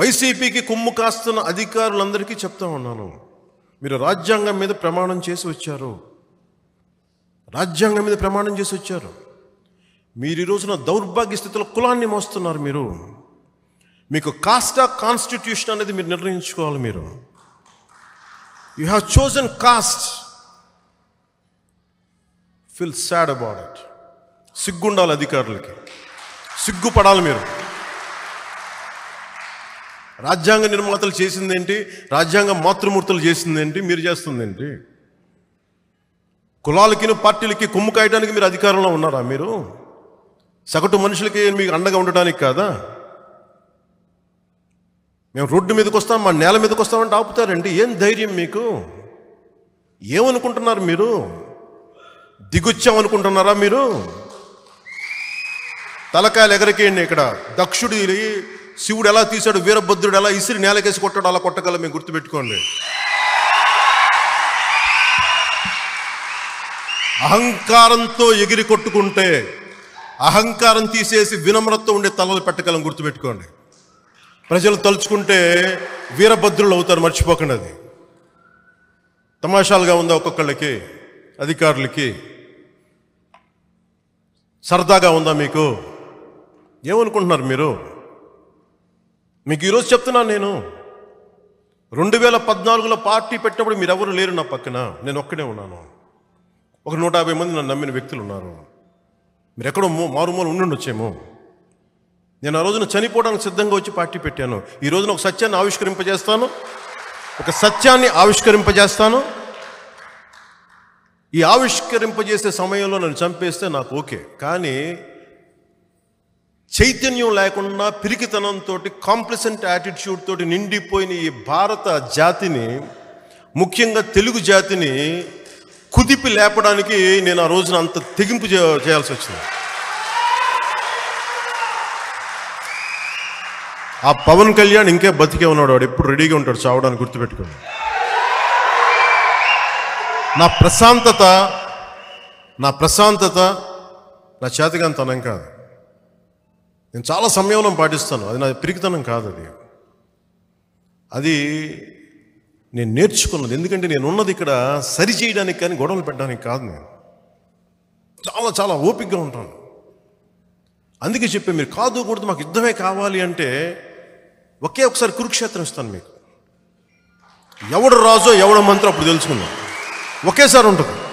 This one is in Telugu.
వైసీపీకి కొమ్ము కాస్తున్న అధికారులందరికీ చెప్తా ఉన్నాను మీరు రాజ్యాంగం మీద ప్రమాణం చేసి వచ్చారు రాజ్యాంగం మీద ప్రమాణం చేసి వచ్చారు మీరు ఈ రోజున దౌర్భాగ్య స్థితిలో కులాన్ని మోస్తున్నారు మీరు మీకు కాస్ట్ ఆఫ్ కాన్స్టిట్యూషన్ అనేది మీరు నిర్ణయించుకోవాలి మీరు you have chosen caste feel sad about it సిగ్గుండాలి అధికారులకి సిగ్గుపడాలి మీరు రాజ్యాంగ నిర్మాతలు చేసిందేంటి రాజ్యాంగ మాతృమూర్తులు చేసిందేంటి మీరు చేస్తుందేంటి కులాలకి పార్టీలకి కొమ్ము కాయడానికి మీరు అధికారంలో ఉన్నారా మీరు సగటు మనుషులకి మీకు అండగా ఉండటానికి కాదా మేము రోడ్డు మీదకి వస్తాం మా నేల మీదకి వస్తామంటే ఆపుతారండి ఏం ధైర్యం మీకు ఏమనుకుంటున్నారు మీరు దిగొచ్చామనుకుంటున్నారా మీరు తలకాయలు ఎగరికేయండి ఇక్కడ దక్షుడు శివుడు ఎలా తీశాడు వీరభద్రుడు ఎలా ఇసిరి నేలకేసి కొట్టాడు అలా కొట్టగల మేము గుర్తుపెట్టుకోండి అహంకారంతో ఎగిరి కొట్టుకుంటే అహంకారం తీసేసి వినమ్రతతో ఉండే తలలు పెట్టగలం గుర్తుపెట్టుకోండి ప్రజలు తలుచుకుంటే వీరభద్రులు అవుతారు మర్చిపోకండి అది తమాషాలుగా ఉందా ఒక్కొక్కళ్ళకి అధికారులకి సరదాగా ఉందా మీకు ఏమనుకుంటున్నారు మీరు మీకు ఈరోజు చెప్తున్నాను నేను రెండు వేల పద్నాలుగులో పార్టీ పెట్టినప్పుడు మీరెవరు లేరు నా పక్కన నేను ఒక్కడే ఉన్నాను ఒక నూట యాభై మంది నన్ను నమ్మిన వ్యక్తులు ఉన్నారు మీరు ఎక్కడో మో- మారుమూల ఉండుండొచ్చేమో నేను ఆ రోజున చనిపోవడానికి సిద్ధంగా వచ్చి పార్టీ పెట్టాను ఈ రోజున ఒక సత్యాన్ని ఆవిష్కరింపజేస్తాను ఒక సత్యాన్ని ఆవిష్కరింపజేస్తాను ఈ ఆవిష్కరింపజేసే సమయంలో నన్ను చంపేస్తే నాకు ఓకే కానీ చైతన్యం లేకుండా పిరికితనంతో కాంప్లిసెంట్ యాటిట్యూడ్ తోటి నిండిపోయిన ఈ భారత జాతిని ముఖ్యంగా తెలుగు జాతిని కుదిపి లేపడానికి నేను ఆ రోజున అంత తెగింపు చే- చేయాల్సి వచ్చింది ఆ పవన్ కళ్యాణ్ ఇంకే బతికే ఉన్నాడు వాడు ఎప్పుడు రెడీగా ఉంటాడు చావడానికి గుర్తుపెట్టుకోండి నా ప్రశాంతత నా ప్రశాంతత నా చేతగాంతనం కాదు నేను చాలా సంయమనం పాటిస్తాను అది నా పిరికితనం కాదు అది అది నేను నేర్చుకున్నది ఎందుకంటే నేను ఉన్నది ఇక్కడ సరి చేయడానికి కానీ గొడవలు పెట్టడానికి కాదు నేను చాలా చాలా ఓపికగా ఉంటాను అందుకే చెప్పే మీరు కాదు కూడదు మాకు యుద్ధమే కావాలి అంటే ఒకే ఒకసారి కురుక్షేత్రం ఇస్తాను మీకు ఎవడు రాజో ఎవడ మంత్రం అప్పుడు తెలుసుకుందాం ఒకేసారి ఉంటుంది